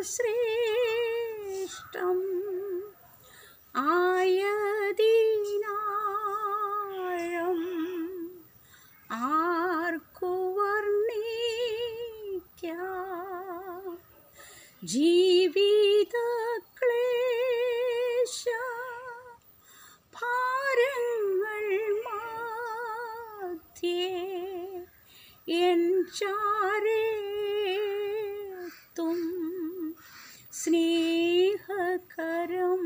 ശ്രേഷ്ഠം ആയതിനാഴം ആർക്കു വർണ്ണിക്കാം ജീവിത ക്ലേശ ഭാരങ്ങൾ മാധ്യേ എൻ ചാരേത്തും സ്നേഹകരം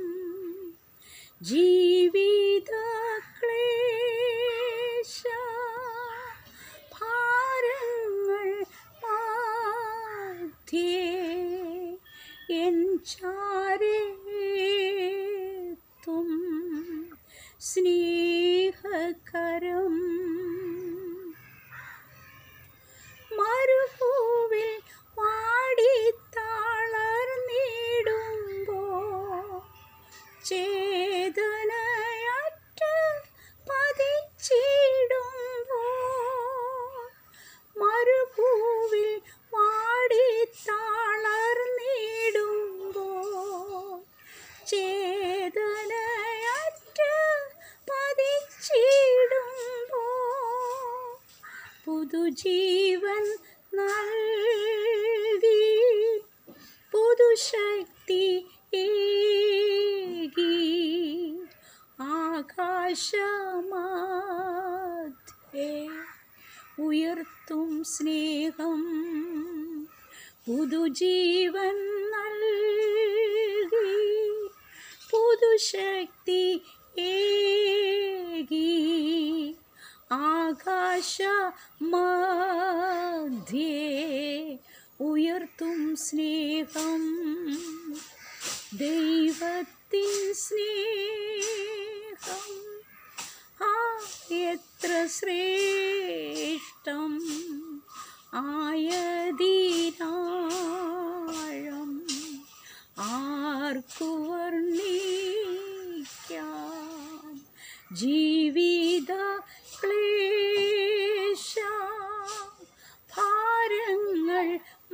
ജീവിത ക്ലേശ ഭാരങ്ങൾ മാധ്യേ എൻ ചാരേത്തും സ്നേഹകരം മരുഭൂവിൽ വാടിത്തളർന്നിടുമ്പോ ചേതനയറ്റ് പതിച്ചിടുമ്പോ മരുഭൂവിൽ വാടിത്തളർന്നിടുമ്പോ ചേതനയറ്റ് പതിച്ചിടുമ്പോ പുതുജീവൻ നൽകി പുതുശക്തി ഏകി ആകാശമാധ്യേ ഉയർത്തും സ്നേഹം പുതുജീവൻ നൽകി പുതുശക്തി ഏകി ആകാശ മധ്യേ ഉയർത്തും സ്നേഹം ദൈവത്തിൻ സ്നേഹം ആ എത്ര ശ്രേഷ്ഠം ആയതിനാഴം ആർക്കു വർണ്ണിക്കാം ജീവിത ക്ലേശ ഭാരങ്ങൾ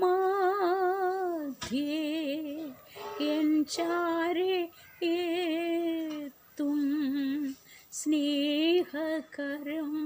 മാധ്യേ എൻ ചാരെ ഏത്തും സ്നേഹകരം